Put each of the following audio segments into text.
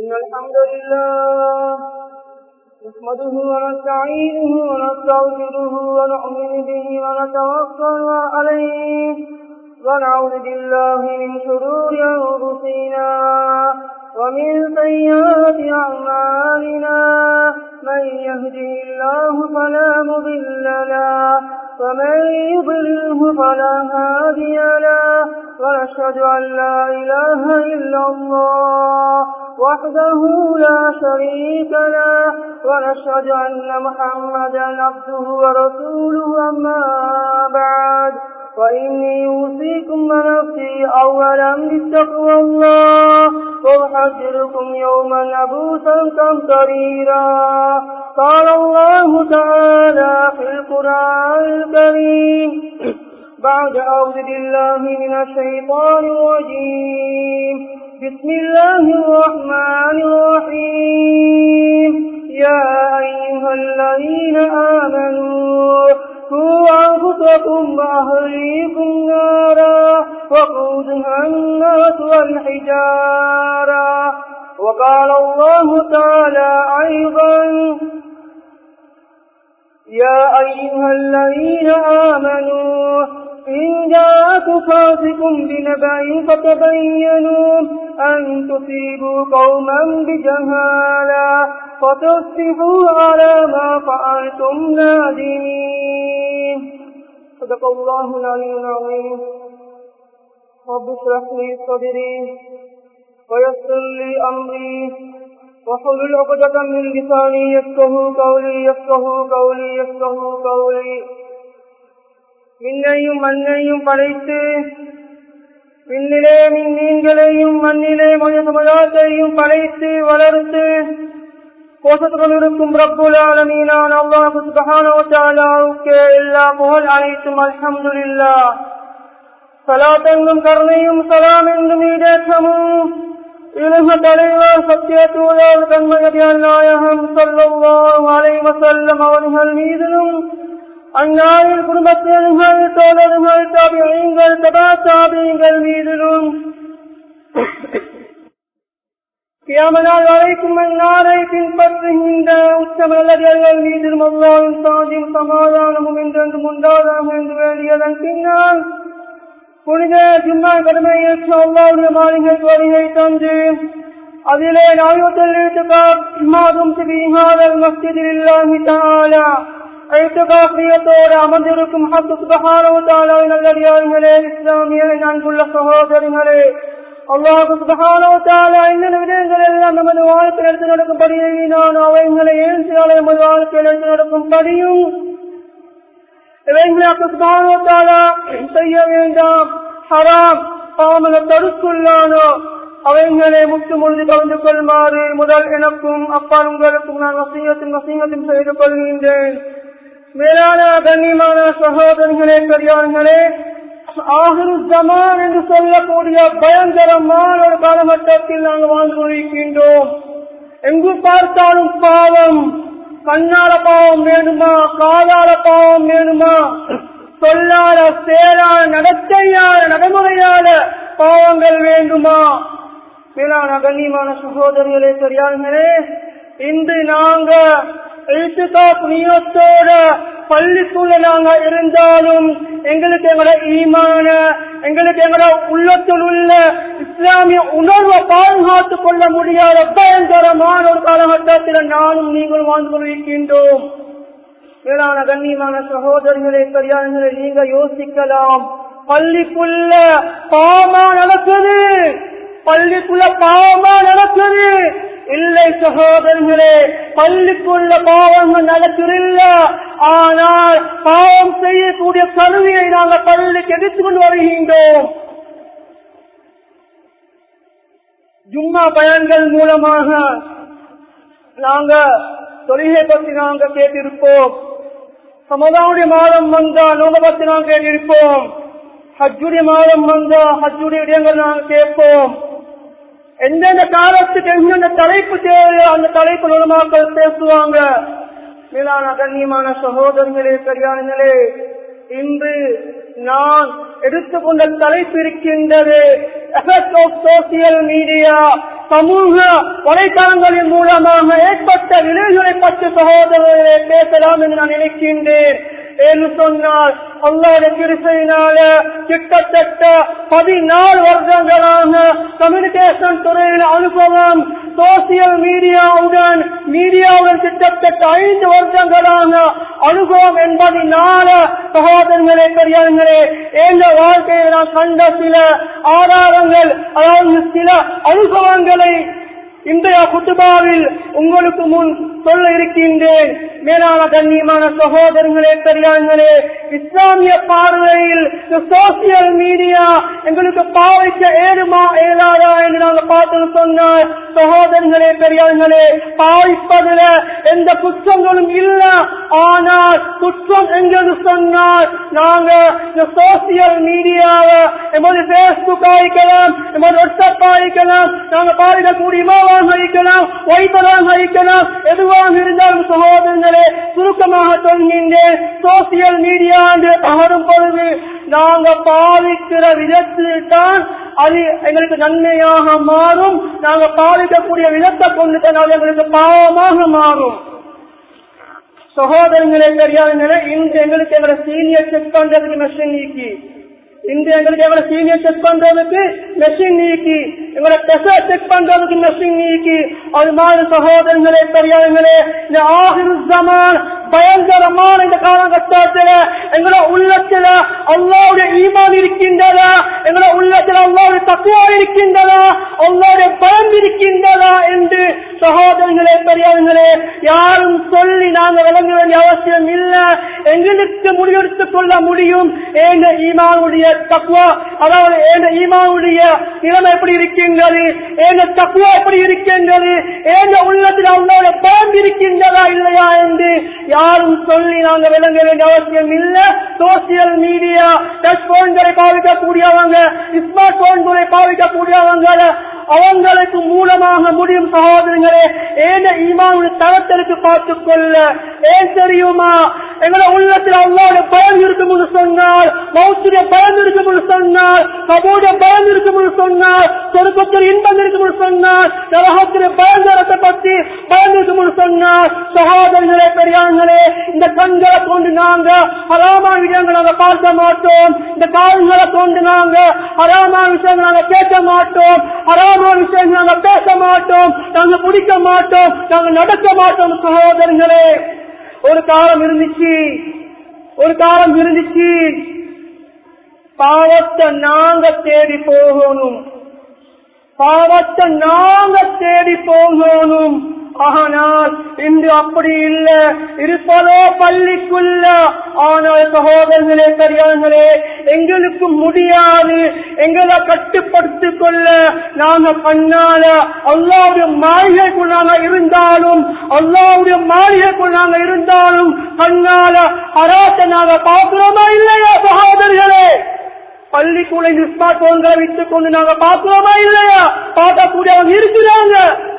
إن الحمد لله نحمده ونستعينه ونستغفره ونؤمن به ونتوكل عليه ونعوذ بالله من شرور أنفسنا ومن سيئات أعمالنا من يهده الله فلا مضل له ومن يضلله فلا هادي له ونشهد أن لا إله إلا الله وحده لا شريك له ونشهد أن محمدا عبده ورسوله أما بعد وإني أوصيكم ونفسي أولا بالتقوى الله وأحذركم يوما عبوسا قمطريرا قال الله تعالى في القرآن الكريم بعد أعوذ بالله من الشيطان الرجيم بسم الله الرحمن الرحيم يا أيها الذين آمنوا قوا أنفسكم وأهليكم نارا وقودها الناس والحجارة وقال الله تعالى أيضا يا أيها الذين آمنوا إن جاءكم فاسق بنبأ فتبينوا أن تصيبوا قوما بجهالة فتصبحوا على ما فعلتم نادمين صدق الله العلي العظيم رب اشرح لي صدري ويسر لي أمري وحلل عقدة من لساني يفقه قولي يفقه قولي يفقه قولي விண்ணையும் மண்ணையும் படைத்து விண்ணிலே மீன்களையும் மண்ணிலே மனித சமுதாயத்தையும் படைத்து வளர்த்து கோஷத்துடன் இருக்கும் ரப்புலாலமீனான் அல்லாஹு சுபஹானவுக்கு எல்லா புகழ் அனைத்தும் அல்ஹம்துலில்லா சலாத்தெங்கும் கருணையும் சலாம் என்றும் ஈடேற்றமும் இலுக தலைவர் சத்திய தூதர் கண்மகதியால் நாயகம் சொல்லவாம் அலைவசல்லம் அவர்கள் மீதிலும் அந்நாளில் குடும்பத்தினர்கள் தோழர்கள் தாபியங்கள் தபா தாபியங்கள் மீதிலும் கியாமனால் வரைக்கும் அந்நாளை பின்பற்றுகின்ற உச்சமல்லர்கள் மீதிலும் அல்லாவின் சாதியும் சமாதானமும் என்றென்று உண்டாதாக என்று வேண்டியதன் பின்னால் புனித ஜும்மா கடமை ஏற்று அல்லாவுடைய மாளிகை வருகை தந்து அதிலே நாயத்தில் மாதும் திபிஹாதல் மஸ்ஜிதில் இல்லாஹி தாலா ஐத்துகாசியத்தோடு அமர்ந்திருக்கும் ஹத்து சுபஹானவத்தாலாவின் நல்லடியார்களே இஸ்லாமிய அன்புள்ள சகோதரர்களே அல்லாஹு சுபஹானவத்தாலா என்னென்ன விடயங்கள் எல்லாம் நமது வாழ்க்கையில் எடுத்து நடக்கும்படியை நான் அவைகளை ஏழ்ச்சியாலை நமது வாழ்க்கையில் எடுத்து நடக்கும்படியும் இவைகளை சுபஹானவத்தாலா செய்ய வேண்டாம் ஹராம் தாமத தடுக்குள்ளானோ அவைகளை முற்று முழுது கலந்து கொள்ளுமாறு முதல் எனக்கும் அப்பா உங்களுக்கும் நான் வசியத்தின் வசியத்தின் செய்து கொள்கின்றேன் மேலான கண்ணியமான சகோதரர்களே பெரியார்களே ஆகுரு ஜமான் என்று சொல்லக்கூடிய பயங்கரமான ஒரு காலகட்டத்தில் நாங்கள் வாழ்ந்து கொண்டிருக்கின்றோம் எங்கு பார்த்தாலும் பாவம் கண்ணால பாவம் வேணுமா காதால பாவம் வேணுமா சொல்லால சேரான நடத்தையால நடைமுறையால பாவங்கள் வேண்டுமா மேலான கண்ணியமான சகோதரிகளே பெரியார்களே இன்று நாங்க நீயத்தோட பள்ளிக்குள்ள நாங்க இருந்தாலும் எங்களுக்கு எங்களோட ஈமான எங்களுக்கு எங்களோட உள்ளத்தில் உள்ள இஸ்லாமிய உணர்வை பாதுகாத்துக் கொள்ள முடியாத பயங்கரமான ஒரு காலகட்டத்தில் நானும் நீங்களும் வாழ்ந்து கொண்டிருக்கின்றோம் மேலான கண்ணியமான சகோதரிகளே பெரியார்களே நீங்க யோசிக்கலாம் பள்ளிக்குள்ள பாவமா நடக்குது பள்ளிக்குள்ள பாவமா நடக்குது இல்லை சகோதரர்களே பள்ளிக்குள்ள பாவங்கள் நடக்கிறல்ல ஆனால் பாவம் செய்யக்கூடிய கருவியை நாங்கள் பள்ளிக்கு எடுத்துக் கொண்டு வருகின்றோம் ஜும்மா பயன்கள் மூலமாக நாங்க தொழிலை பற்றி நாங்க கேட்டிருப்போம் சமுதாய மாதம் வந்தா நோக பற்றி நாங்கள் கேட்டிருப்போம் ஹஜ்ஜுடைய மாதம் வந்தா ஹஜ்ஜுடைய இடங்கள் நாங்கள் கேட்போம் எந்தெந்த காலத்துக்கு எந்தெந்த தலைப்பு தேவையோ அந்த தலைப்பு மூலமாக்கள் பேசுவாங்க மேலான கண்ணியமான சகோதரர்களே பெரியானங்களே இன்று நான் எடுத்துக்கொண்ட தலைப்பு இருக்கின்றது எஃபெக்ட் ஆஃப் சோசியல் மீடியா சமூக வலைத்தளங்களின் மூலமாக ஏற்பட்ட விளைவுகளை பற்றி சகோதரர்களை பேசலாம் என்று நான் நினைக்கின்றேன் என்று சொன்னால் அல்லாத கிருசையினால கிட்டத்தட்ட பதினாலு வருடங்களாக கம்யூனிகேஷன் துறையில் அனுபவம் சோசியல் மீடியாவுடன் மீடியாவுடன் கிட்டத்தட்ட ஐந்து வருடங்களாக அனுபவம் என்பதனால சகோதரர்களே பெரியார்களே எந்த வாழ்க்கையில் நான் கண்ட சில ஆதாரங்கள் அதாவது சில அனுபவங்களை இன்றைய குத்துபாவில் உங்களுக்கு முன் சொல்ல இருக்கின்றேன் மேலான கண்ணியமான சகோதரர்களே பெரியார்களே இஸ்லாமிய பார்வையில் சோசியல் மீடியா எங்களுக்கு பாவிக்க ஏழுமா ஏழாதா என்று நாங்கள் பார்த்து சொன்னால் சகோதரர்களே பெரியார்களே பாவிப்பதில் எந்த குற்றங்களும் இல்ல ஆனால் குற்றம் எங்கன்னு சொன்னால் நாங்க இந்த சோசியல் மீடியாவை எமது பேஸ்புக் ஆயிக்கலாம் எமது வாட்ஸ்அப் ஆயிக்கலாம் நாங்க பாவிக்கக்கூடிய இமாவாக அழிக்கலாம் வைத்தலாக அழிக்கலாம் எதுவாக இருந்தாலும் சகோதரர்களே சுருக்கமாக சொல்கின்றேன் சோசியல் மீடியா என்று அகரும் பொழுது நாங்க பாவிக்கிற விதத்தில் தான் அது எங்களுக்கு நன்மையாக மாறும் நாங்க பாவிக்கக்கூடிய விதத்தை கொண்டு தான் அது எங்களுக்கு பாவமாக மாறும் சகோதரங்களே தெரியாத இன்று எங்களுக்கு எங்களை சீனியர் செக் பண்றதுக்கு மெஷின் நீக்கி இன்று எங்களுக்கு எங்களை சீனியர் செக் பண்றதுக்கு மெஷின் நீக்கி எங்களை டெசர் செக் பண்றதுக்கு மெஷின் நீக்கி அது மாதிரி சகோதரங்களே பெரியார்களே இந்த ஆகிரு ஜமான் பயங்கரமான இந்த காலகட்டத்தில் எங்களோட உள்ளத்துல அல்லாவுடைய ஈமான் இருக்கின்றதா எங்களோட உள்ளத்துல அல்லாவுடைய தக்குவா இருக்கின்றதா அல்லாவுடைய பயம் இருக்கின்றதா என்று சகோதரர்களே பெரியார்களே யாரும் சொல்லி நாங்கள் விளங்க வேண்டிய அவசியம் இல்லை எங்களுக்கு முடிவெடுத்துக் கொள்ள முடியும் எங்க ஈமாவுடைய தக்குவா அதாவது எங்க ஈமாவுடைய நிலைமை எப்படி இருக்கின்றது எங்க தக்குவா எப்படி இருக்கின்றது எங்க உள்ளத்தில் அல்லாவுடைய பயம் இருக்கின்றதா இல்லையா என்று யாரும் சொல்லி நாங்க விளங்க வேண்டிய அவசியம் இல்ல சோசியல் மீடியா டச் போன்களை பாவிக்கக்கூடியவங்க ஸ்மார்ட் போன்களை பாவிக்கக்கூடியவங்க அவங்களுக்கு மூலமாக முடியும் சகோதரங்களே ஏன் ஈமாவுடைய தரத்திற்கு பார்த்துக் கொள்ள ஏன் தெரியுமா எங்களை உள்ளத்தில் அல்லாவுடைய பயம் இருக்கும் என்று சொன்னால் மௌத்துடைய பயம் இருக்கும் என்று சொன்னால் கபோடைய பயம் இருக்கும் என்று சொன்னால் சொருக்கத்தில் இன்பம் இருக்கும் என்று சொன்னால் நரகத்திலே பயங்கரத்தை பற்றி பயம் இருக்கும் என்று சொன்னால் சகோதரர்களே பெரியார்களே இந்த கண்களை கொண்டு நாங்க ஹராமா விஷயங்களை நாங்க பார்க்க மாட்டோம் இந்த கால்களை கொண்டு நாங்க ஹராமா விஷயங்களை நாங்க கேட்க மாட்டோம் ஹராமா விஷயங்களை நாங்க பேச மாட்டோம் நாங்க பிடிக்க மாட்டோம் நாங்க நடக்க மாட்டோம் சகோதரர்களே ஒரு காலம் இருந்துச்சு ஒரு காலம் இருந்துச்சு பாவத்தை நாங்க தேடி போகணும் பாவத்தை நாங்க தேடி போகணும் ஆனால் இன்று அப்படி இல்ல இருப்பதோ பள்ளிக்குள்ள ஆனால் சகோதரர்களே பெரியார்களே எங்களுக்கு முடியாது எங்களை கட்டுப்படுத்திக் கொள்ள நாங்க கண்ணால அல்லாவுடைய மாளிகைக்குள் நாங்க இருந்தாலும் அல்லாவுடைய மாளிகைக்குள் நாங்க இருந்தாலும் கண்ணால அராத்தை நாங்க பார்க்கிறோமா இல்லையா சகோதரர்களே பள்ளிக்கூட ஸ்மார்ட் போன்களை விட்டுக் கொண்டு நாங்க பார்க்கிறோமா இல்லையா பார்க்கக்கூடியவங்க இருக்கிறாங்க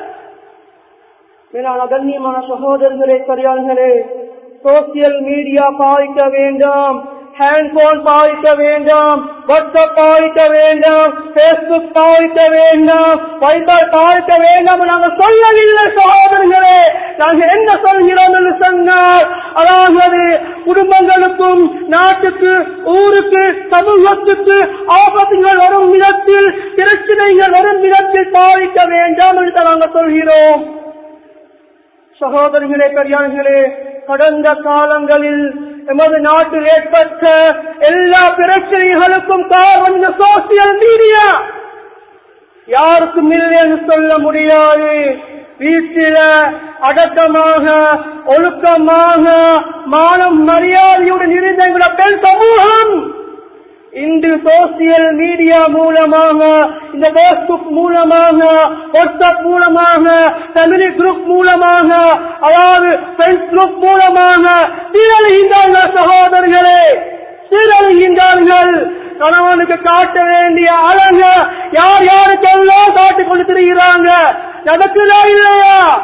மேலான கண்ணியமான சகோதரர்களே சரியானங்களே சோசியல் மீடியா பாதிக்க வேண்டாம் ஹேண்ட்போன் பாதிக்க வேண்டாம் வாட்ஸ்அப் பாதிக்க வேண்டாம் பேஸ்புக் பாதிக்க வேண்டாம் வைபர் பாதிக்க வேண்டாம் நாங்கள் சொல்லவில்லை சகோதரர்களே நாங்கள் என்ன சொல்கிறோம் என்று சொன்னால் அதாவது குடும்பங்களுக்கும் நாட்டுக்கு ஊருக்கு சமூகத்துக்கு ஆபத்துகள் வரும் விதத்தில் பிரச்சனைகள் வரும் விதத்தில் பாதிக்க வேண்டாம் என்று நாங்கள் சொல்கிறோம் சகோதரர்களே பெரியார்களே கடந்த காலங்களில் எமது நாட்டில் ஏற்பட்ட எல்லா பிரச்சனைகளுக்கும் காரணம் இந்த சோசியல் மீடியா யாருக்கும் இல்லை என்று சொல்ல முடியாது வீட்டில அடக்கமாக ஒழுக்கமாக மானம் மரியாதையுடன் இருந்த எங்களோட பெண் சமூகம் இன்று சோசியல் மீடியா மூலமாக இந்த பேஸ்புக் மூலமாக வாட்ஸ்அப் மூலமாக ஃபேமிலி குரூப் மூலமாக அதாவது ஃப்ரெண்ட்ஸ் குரூப் மூலமாக சீரழிகின்றார்கள் சகோதரர்களே சீரழிகின்றார்கள் கணவனுக்கு காட்ட வேண்டிய அழக யார் யாருக்கெல்லாம் காட்டிக் கொண்டு திரிகிறாங்க நடக்குதா இல்லையா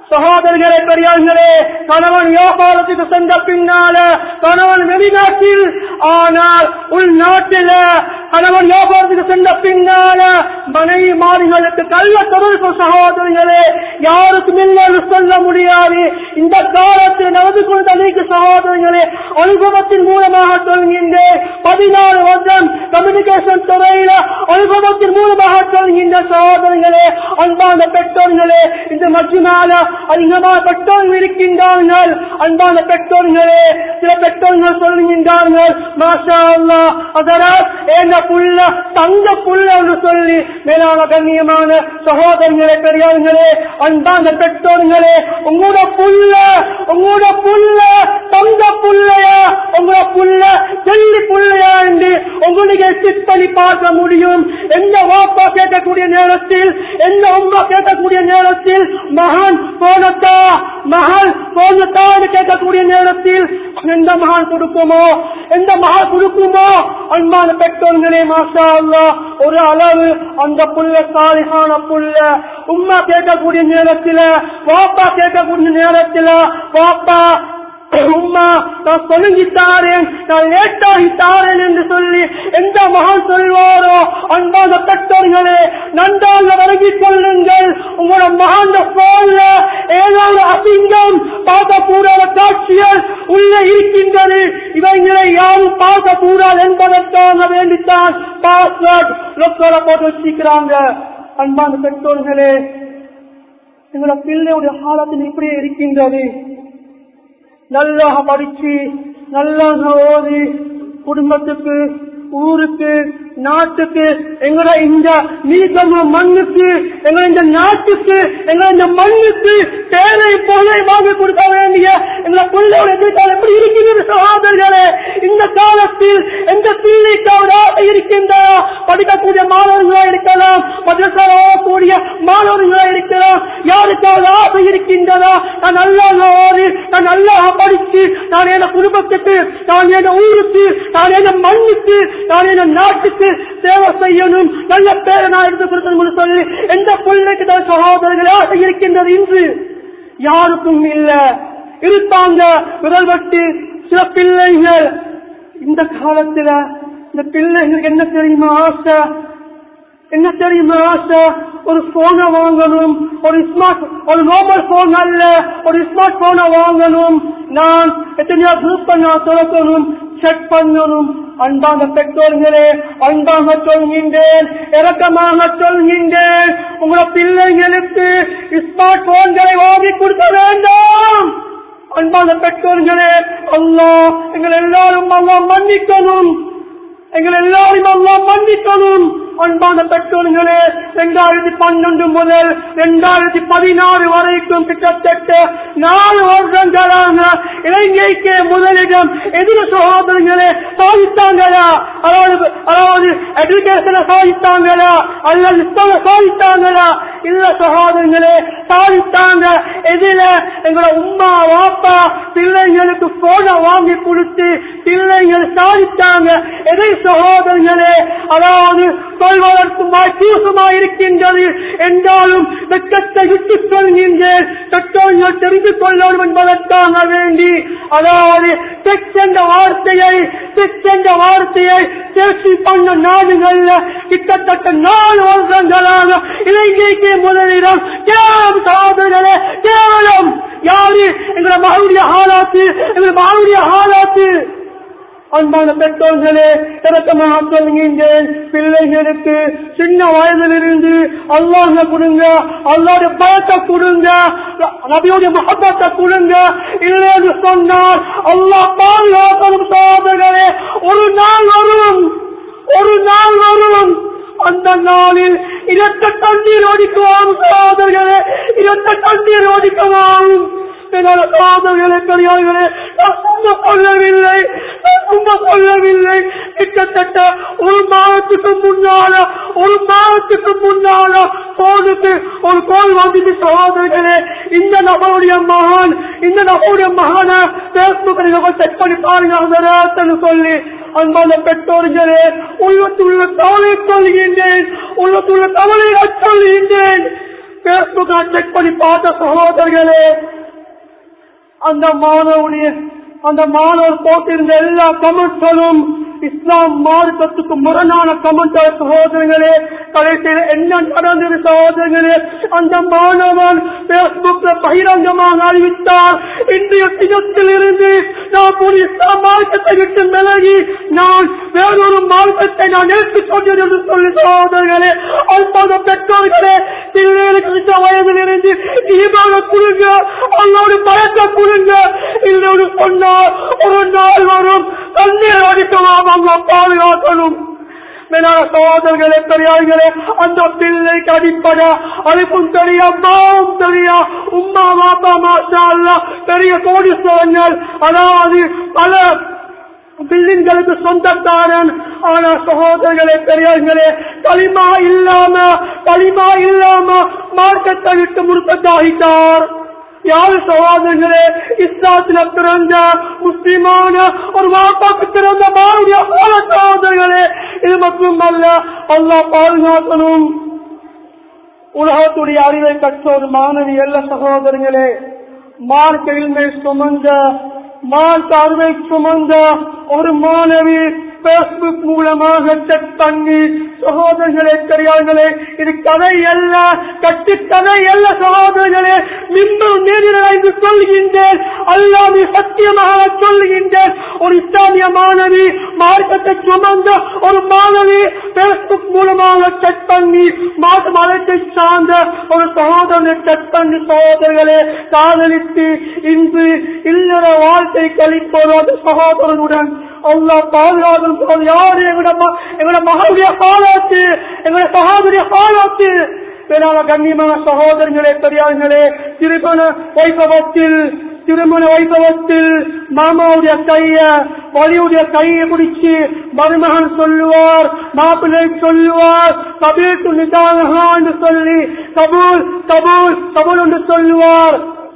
சகோதரர்களே பெரியார்களே கணவன் வியாபாரத்துக்கு சென்ற பின்னால கணவன் வெளிநாட்டில் ஆனால் உள்நாட்டில கணவன் வியாபாரத்துக்கு சென்ற பின்னால மனைவி மாறிகளுக்கு கள்ள தொடர்பு சகோதரர்களே யாருக்கும் இல்லைன்னு சொல்ல முடியாது இந்த காலத்தில் நடந்து கொண்ட அனைத்து சகோதரர்களே அனுபவத்தின் மூலமாக சொல்கின்றேன் பதினாறு வருடம் கம்யூனிகேஷன் துறையில அனுபவத்தின் மூலமாக சொல்கின்ற சகோதரர்களே அன்பான பெற்றோர்களே இந்த மஜ்மால அதிகமான பெற்றோர்கள் இருக்கின்றார்கள் அன்பான பெற்றோர்களே சில பெற்றோர்கள் சொல்லுகின்றார்கள் மாஷா அல்லா அதனால் என்ன புள்ள தங்க புள்ள என்று சொல்லி மேலான கண்ணியமான சகோதரர்களே பெரியவர்களே அன்பான பெற்றோர்களே உங்களோட புள்ள உங்களோட புள்ள தங்க புள்ளையா உங்களோட புள்ள ஜல்லி புள்ளையா என்று உங்களுக்கு செக் பண்ணி பார்க்க முடியும் எந்த வாப்பா கேட்கக்கூடிய நேரத்தில் எந்த உமா கேட்கக்கூடிய நேரத்தில் மகான் போனத்தா மகள் போனத்தா என்று கேட்கக்கூடிய நேரத்தில் எந்த மகான் கொடுக்குமோ எந்த மகள் கொடுக்குமோ அன்பான பெற்றோர்களே மாஷா அல்லா ஒரு அளவு அந்த புள்ள சாலிகான புள்ள உம்மா கேட்கக்கூடிய நேரத்தில் வாப்பா கேட்கக்கூடிய நேரத்தில் வாப்பா உம்மா நான் தொழுங்கித்தாரேன் நான் லேட்டாகித்தாரேன் என்று சொல்லி எந்த மகான் சொல்வாரோ அன்பான பெற்றோர்களே நன்றாக வழங்கிக் கொள்ளுங்கள் உங்களோட மகான் போன்ல ஏதாவது அசிங்கம் பார்க்கக்கூடாத காட்சிகள் உள்ளே இருக்கின்றது இவைகளை யாரும் பார்க்கக்கூடாது என்பதற்காக வேண்டித்தான் பாஸ்வேர்ட் லொக்கோட போட்டு வச்சிருக்கிறாங்க அன்பான பெற்றோர்களே எங்களோட பிள்ளையுடைய காலத்தில் இப்படியே இருக்கின்றது நல்லா படிச்சு நல்லா ஓதி குடும்பத்துக்கு ஊருக்கு நாட்டுக்கு எங்களோட இந்த நீக்கம மண்ணுக்கு எங்களை இந்த நாட்டுக்கு எங்களை இந்த மண்ணுக்கு பேரை போதை வாங்கி கொடுக்க வேண்டிய எங்களை பிள்ளையோட எதிர்காலம் எப்படி இருக்கின்றது சகோதரர்களே இந்த காலத்தில் எந்த பிள்ளைக்காவது ஆசை இருக்கின்றதா படிக்கக்கூடிய மாணவர்களா இருக்கலாம் மதரசால ஓடக்கூடிய மாணவர்களா இருக்கலாம் யாருக்காவது ஆசை இருக்கின்றதா நான் நல்லா ஓடி நான் நல்லா படிச்சு நான் என் குடும்பத்துக்கு நான் என் ஊருக்கு நான் என் மண்ணுக்கு நான் என் நாட்டுக்கு சேவை செய்யணும் நல்ல பேரை நான் எடுத்து கொடுக்கணும் சொல்லி எந்த பிள்ளைக்கு தான் சகோதரர்களாக இருக்கின்றது இன்று யாருக்கும் இல்ல இருப்பாங்க விரல் வட்டி சில பிள்ளைகள் இந்த காலத்துல இந்த பிள்ளைங்களுக்கு என்ன தெரியுமா ஆசை என்ன தெரியுமா ஆசை ஒரு போனை வாங்கணும் ஒரு ஸ்மார்ட் ஒரு நோபல் போன் அல்ல ஒரு ஸ்மார்ட் போனை வாங்கணும் நான் எத்தனையோ குரூப் நான் திறக்கணும் செக் பண்ணணும் அன்பாக பெற்றோர்களே அன்பாக சொல்கின்றேன் இறக்கமாக சொல்கின்றேன் உங்களோட பிள்ளைகளுக்கு ஸ்மார்ட் போன்களை வாங்கி கொடுக்க வேண்டாம் அன்பான பெற்றோர்களே அல்லா எங்கள் எல்லாரும் அல்லா மன்னிக்கணும் எங்கள் எல்லாரும் அல்லா மன்னிக்கணும் அன்பான பெற்றோர்களே இரண்டாயிரத்தி பன்னெண்டு முதல் இரண்டாயிரத்தி பதினாறு வரைக்கும் கிட்டத்தட்ட நாலு வருடங்களாக இலங்கைக்கு முதலிடம் எதிர சகோதரர்களே சாதித்தாங்களா அதாவது அதாவது எஜுகேஷனை சாதித்தாங்களா அல்லது இஸ்லாம சாதித்தாங்களா இல்ல சகோதரர்களே சாதித்தாங்க எதிர எங்களோட உமா வாப்பா பிள்ளைங்களுக்கு போன வாங்கி கொடுத்து பிள்ளைகள் சாதித்தாங்க எதை சகோதரர்களே அதாவது சொல்வதற்கு மாற்றூசமா இருக்கின்றது என்றாலும் வெட்கத்தை விட்டுக் கொள்கின்றேன் பெற்றோர்கள் தெரிந்து கொள்ளணும் என்பதற்காக வேண்டி அதாவது செக் என்ற வார்த்தையை செக் என்ற வார்த்தையை தேர்ச்சி பண்ண நாடுகள்ல கிட்டத்தட்ட நாலு வருஷங்களாக இலங்கைக்கு முதலிடம் கேவலம் சகோதரர்களே கேவலம் யாரு எங்களை மகளுடைய ஆளாத்து எங்களை மகளுடைய ஆளாத்து அன்பான பெற்றோர்களே இறக்கமாக சொல்கின்றேன் பிள்ளைகளுக்கு சின்ன வயதிலிருந்து அல்லாஹ கொடுங்க அல்லாவுடைய பயத்தை கொடுங்க நபியுடைய மகப்பத்தை கொடுங்க இல்லைன்னு சொன்னால் அல்லாஹ் பாதுகாக்கணும் சோதர்களே ஒரு நாள் வரும் ஒரு நாள் வரும் அந்த நாளில் இரத்த தண்ணீர் ஓடிக்குவாம் சோதர்களே இரத்த தண்ணீர் ஓடிக்குவாம் சோதர்களே பெரியார்களே நான் சும்மா சொல்லவில்லை நான் சும்மா சொல்லவில்லை கிட்டத்தட்ட ஒரு மாதத்துக்கு முன்னால ஒரு மாதத்துக்கு முன்னால போனுக்கு ஒரு கோல் வந்துட்டு சகோதரர்களே இந்த நபருடைய மகான் இந்த நபருடைய மகான பேஸ்புக் நீங்க செக் பண்ணி பாருங்க அந்த ரேத்தன்னு சொல்லி அன்பான பெற்றோர்களே உள்ளத்துள்ள கவலை சொல்கின்றேன் உள்ளத்துள்ள கவலை சொல்கின்றேன் பேஸ்புக் செக் பண்ணி பார்த்த சகோதரர்களே அந்த மாணவனுடைய அந்த மாணவர் போட்டிருந்த எல்லா கமெண்ட்களும் இஸ்லாம் மார்க்கத்துக்கு முரணான கமெண்ட் சகோதரர்களே கடைசியில் என்ன நடந்தது சகோதரர்களே அந்த மாணவன் பேஸ்புக்ல பகிரங்கமாக அறிவித்தார் இன்றைய தினத்தில் இருந்து நான் ஒரு இஸ்லாம் மார்க்கத்தை விட்டு விலகி நான் வேறொரு மார்க்கத்தை நான் எடுத்துக் கொண்டேன் என்று சொல்லி சகோதரர்களே அல்பாத பெற்றோர்களே பிள்ளைகளுக்கு இந்த வயதில் இருந்து ஈமான குழுங்க அவங்களோட பழக்க குழுங்க இல்லொரு சொன்னார் ஒரு நாள் வரும் தண்ணீர் அடிக்கலாம் அவங்க பாதுகாக்கணும் மேலான சகோதரர்களே பெரியார்களே அந்த பிள்ளைக்கு அடிப்பட அழைப்பும் தெரியா அம்மாவும் தெரியா உம்மா மாப்பா மாஷா அல்லா பெரிய கோடீஸ்வரங்கள் அதாவது பல பில்லிங்களுக்கு சொந்தக்காரன் ஆனா சகோதரர்களே பெரியார்களே களிமா இல்லாம களிமா இல்லாம மார்க்கத்தை விட்டு முழுக்கத்தாகிட்டார் யாரு சகோதரர்களே இஸ்லாத்துல பிறந்த முஸ்லிமான ஒரு வாப்பாக்கு பிறந்த மாவுடைய சகோதரர்களே இது மட்டுமல்ல அல்லா பாதுகாக்கணும் உலகத்துடைய அறிவை கற்ற ஒரு மாணவி அல்ல சகோதரர்களே மார்க்கையில் மேல் சுமந்த மார்க் அறிவை சுமந்த ஒரு மாணவி பேஸ்புக் மூலமாக செக் பண்ணி சகோதரர்களே பெரியார்களே இது கதை அல்ல கட்டு கதை அல்ல சகோதரர்களே மின்பம் நேரிடைந்து சொல்கின்றேன் அல்லாது சத்தியமாக சொல்லுகின்றேன் ஒரு இஸ்லாமிய மாணவி மார்க்கத்தை சுமந்த ஒரு மாணவி பேஸ்புக் மூலமாக செக் பண்ணி மாட்டு மதத்தை சார்ந்த ஒரு சகோதரனை செக் பண்ணி சகோதரர்களே காதலித்து இன்று இல்லற வாழ்க்கை கழிப்போது அந்த சகோதரனுடன் அல்லா பாதுகாக்கும் போது யாரு எங்களோட ம- எங்களோட மகளுடைய காலாத்து எங்களோட சகோதரிய காலாத்து பேரான கண்ணியமான சகோதரர்களே பெரியார்களே திருமண வைபவத்தில் திருமண வைபவத்தில் மாமாவுடைய கைய வழியுடைய கையை பிடிச்சு மருமகன் சொல்லுவார் மாப்பிள்ளை சொல்லுவார் கபீர் நிதானகா என்று சொல்லி கபூல் கபூல் கபூல் என்று சொல்லுவார்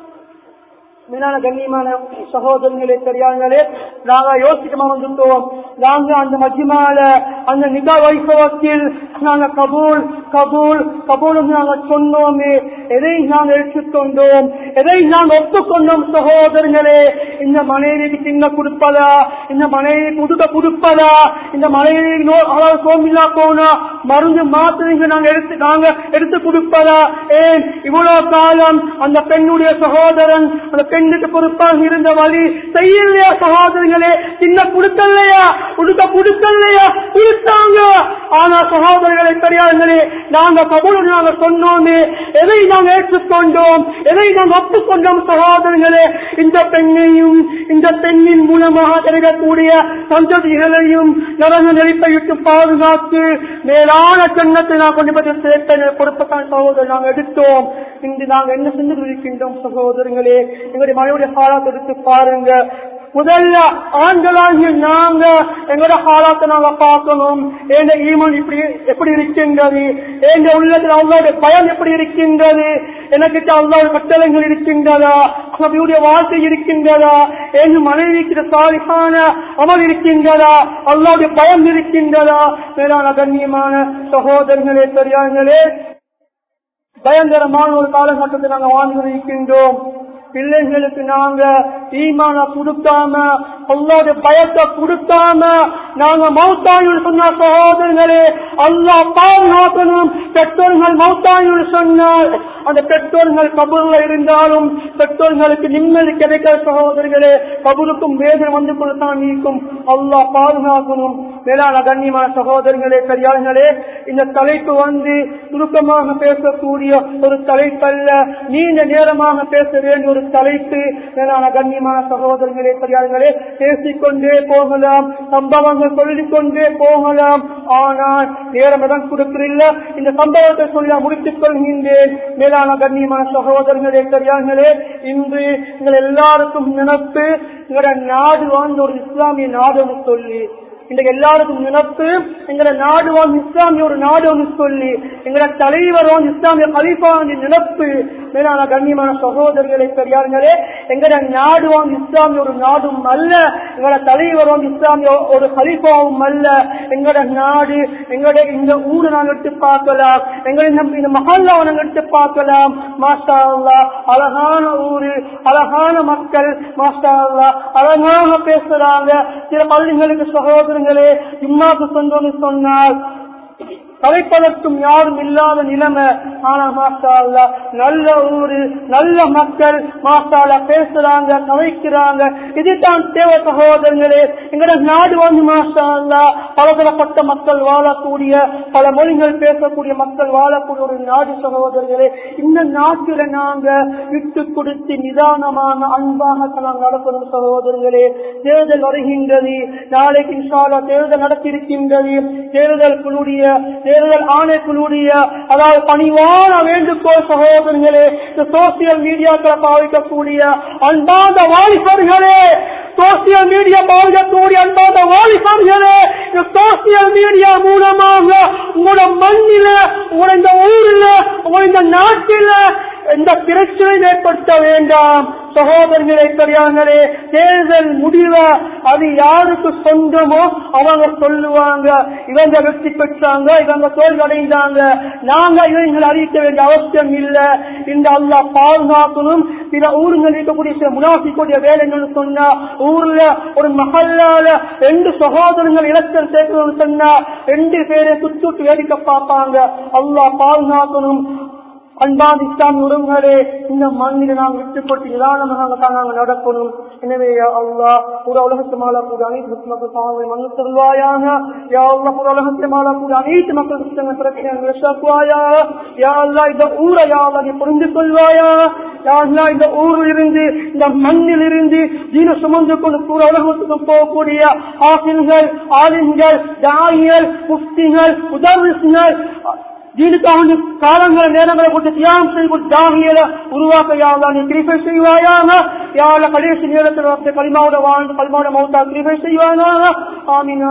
மேலான கண்ணியமான சகோதரர்களே பெரியார்களே நாங்க யோசிக்கமா வந்துட்டோம் நாங்க அந்த மஜ்மால அந்த நிகா வைபவத்தில் நாங்க கபூல் கபூல் கபூல் நாங்க சொன்னோமே எதை நாங்க எடுத்துக்கொண்டோம் எதை நாங்க ஒப்புக்கொண்டோம் சகோதரர்களே இந்த மனைவிக்கு தின்ன கொடுப்பதா இந்த மனைவிக்கு உடுக்க கொடுப்பதா இந்த மனைவி நோ அதாவது சோமில்லா போனா மருந்து மாத்திரைங்க நாங்க எடுத்து நாங்க எடுத்து கொடுப்பதா ஏன் இவ்வளவு காலம் அந்த பெண்ணுடைய சகோதரன் அந்த பெண்ணுக்கு பொறுப்பாக இருந்த வழி செய்யலையா சகோதரர்களே சின்ன கொடுக்கலையா உடுக்க கொடுக்கலையா கொடுத்தாங்க ஆனா சகோதரர்களை பெரியார்களே நாங்க கபூல் நாங்க சொன்னோமே எதை நாங்க ஏற்றுக்கொண்டோம் எதை நாங்க ஒப்புக்கொண்டோம் சகோதரர்களே இந்த பெண்ணையும் இந்த பெண்ணின் மூலமாக கிடைக்கக்கூடிய சந்ததிகளையும் நரக நெறிப்பை விட்டு பாதுகாத்து மேலான சென்னத்தை நான் கொண்டு போய் சேர்த்த பொறுப்பத்தான் சகோதரர் நாங்கள் எடுத்தோம் இன்று நாங்கள் என்ன செஞ்சு இருக்கின்றோம் சகோதரங்களே எங்களுடைய மழையுடைய காலத்தை எடுத்து பாருங்க முதல்ல ஆண்களாகிய நாங்க எங்களோட காலத்தை நாங்க பார்க்கணும் எங்க ஈமன் இப்படி எப்படி இருக்கின்றது எங்க உள்ளத்தில் அவங்களோட பயம் எப்படி இருக்கின்றது எனக்கு அவங்களோட கட்டளங்கள் இருக்கின்றதா நபியுடைய வாழ்க்கை இருக்கின்றதா என் மனைவிக்கு சாலிகான அமல் இருக்கின்றதா அல்லாவுடைய பயம் இருக்கின்றதா மேலான கண்ணியமான சகோதரர்களே பெரியார்களே பயங்கரமான ஒரு காலகட்டத்தை நாங்க வாழ்ந்து இருக்கின்றோம் பிள்ளைகளுக்கு நாங்க ஈமான கொடுக்காம அல்லாத பயத்தை கொடுக்காம நாங்க மௌத்தாயுள் சொன்ன சகோதரர்களே அல்லா பாதுகாக்கணும் பெற்றோர்கள் மௌத்தாயுள் சொன்னால் அந்த பெற்றோர்கள் கபூர்ல இருந்தாலும் பெற்றோர்களுக்கு நிம்மதி கிடைக்கிற சகோதரர்களே கபூருக்கும் வேதனை வந்து கொண்டுதான் நீக்கும் அல்லா பாதுகாக்கணும் மேலான கண்ணியமான சகோதரர்களே பெரியார்களே இந்த தலைப்பு வந்து சுருக்கமாக பேசக்கூடிய ஒரு தலைப்பல்ல நீண்ட நேரமாக பேச வேண்டிய ஒரு தலைப்பு மேலான கண்ணியமான சகோதரர்களே பெரியார்களே பேசிக்கொண்டே போகலாம் சம்பவங்கள் சொல்லிக் கொண்டே போகலாம் ஆனால் நேரம் இடம் கொடுக்கறில்ல இந்த சம்பவத்தை சொல்லி நான் முடித்துக் கொள்கின்றேன் மேலான கண்ணியமான சகோதரர்களே பெரியார்களே இன்று எங்கள் எல்லாருக்கும் நினைப்பு எங்களோட நாடு வாழ்ந்த ஒரு இஸ்லாமிய நாடு என்று சொல்லி இன்றைக்கு எல்லாருக்கும் நினைப்பு எங்களை நாடு வந்து இஸ்லாமிய ஒரு நாடு ஒன்று சொல்லி எங்களை தலைவர் வந்து இஸ்லாமிய கலிஃபா நினைப்பு மேலான கண்ணியமான சகோதரர்களை பெரியார்களே எங்கட நாடு வந்து இஸ்லாமிய ஒரு நாடும் அல்ல எங்களோட தலைவர் வந்து இஸ்லாமிய ஒரு கலிஃபாவும் அல்ல எங்களோட நாடு எங்களோட இந்த ஊரை நாங்கள் எடுத்து பார்க்கலாம் எங்களை இந்த- இந்த மஹல்லாவை நாங்கள் எடுத்து பார்க்கலாம் மாஷா அல்லா அழகான ஊரு அழகான மக்கள் மாஷா அல்லா அழகாக பேசுறாங்க சில பள்ளிகளுக்கு சகோதரங்களே இம்மாக்கு சொந்தம்னு சொன்னால் கலைப்பதற்கும் யாரும் இல்லாத நிலைமை ஆனா மாஷா அல்லா நல்ல ஊரு நல்ல மக்கள் மாஷாலா பேசுறாங்க கவைக்கிறாங்க இதுதான் தேவை சகோதரங்களே எங்கட நாடு வந்து மாஷா அல்லா பலதரப்பட்ட மக்கள் வாழக்கூடிய பல மொழிகள் பேசக்கூடிய மக்கள் வாழக்கூடிய ஒரு நாடு சகோதரர்களே இந்த நாட்டில நாங்க விட்டு கொடுத்து நிதானமான அன்பாக நாங்கள் நடக்கணும் சகோதரர்களே தேர்தல் வருகின்றது நாளைக்கு இன்ஷால்லா தேர்தல் நடத்தியிருக்கின்றது தேர்தல் குழுடைய தேர்தல் ஆணைக்குழுடைய அதாவது பணிவான வேண்டுகோள் சகோதரர்களே இந்த சோசியல் மீடியாக்களை பாவிக்கக்கூடிய அன்பாந்த வாலிபர்களே சோசியல் மீடியா பாவிக்கக்கூடிய அன்பாந்த வாலிபர்களே இந்த சோசியல் மீடியா மூலமாக உங்களோட மண்ணில உங்களோட இந்த ஊர்ல உங்களோட இந்த நாட்டில எந்த பிரச்சனை ஏற்படுத்த வேண்டாம் சகோதரர்களே பெரியார்களே தேர்தல் முடிவை அது யாருக்கு சொந்தமோ அவங்க சொல்லுவாங்க இவங்க வெற்றி பெற்றாங்க இவங்க தோல்வி அடைந்தாங்க நாங்க இவங்களை அறிவிக்க வேண்டிய அவசியம் இல்லை இந்த அல்லா பாதுகாக்கணும் சில ஊருங்கள் இருக்கக்கூடிய சில முனாசிக்கூடிய வேலைகள் சொன்னா ஊர்ல ஒரு மகல்லால ரெண்டு சகோதரங்கள் இலக்கல் சேர்க்கணும்னு சொன்னா ரெண்டு பேரை சுற்றுட்டு வேடிக்கை பார்ப்பாங்க அல்லாஹ் பாதுகாக்கணும் அன்பான் இஸ்லாமிய உறவுகளே இந்த மண்ணில் நாம் விட்டுக் கொண்டு நிதானமாக நாங்கள் நடக்கணும் எனவே யா அல்லாஹ் ஒரு உலகத்து மாலா கூட அனைத்து மக்கள் பாவங்களை மண்ணு சொல்வாயாக யா அல்லாஹ் ஒரு உலகத்து மாலா கூட அனைத்து மக்கள் கிருஷ்ணங்க பிரச்சனை விசாக்குவாயா யா அல்லாஹ் இந்த ஊரை யா அல்லாஹ் நீ புரிந்து கொள்வாயா யா அல்லாஹ் இந்த ஊரில் இருந்து இந்த மண்ணில் இருந்து தீன சுமந்து கொண்டு பூர உலகத்துக்கு போகக்கூடிய ஆசில்கள் ஆலிம்கள் தாயிகள் முஃப்திகள் உதவிகள் தீனுக்காக காலங்களை நேரங்களை கொண்டு தியாகம் செய்து கொண்டு தாகியல உருவாக்க யாவா நீ கிருபை செய்வாயாக யாவல கடைசி நேரத்தில் வந்து களிமாவோட வாழ்ந்து களிமாவோட மௌத்தா கிருபை செய்வாயாக ஆமீன்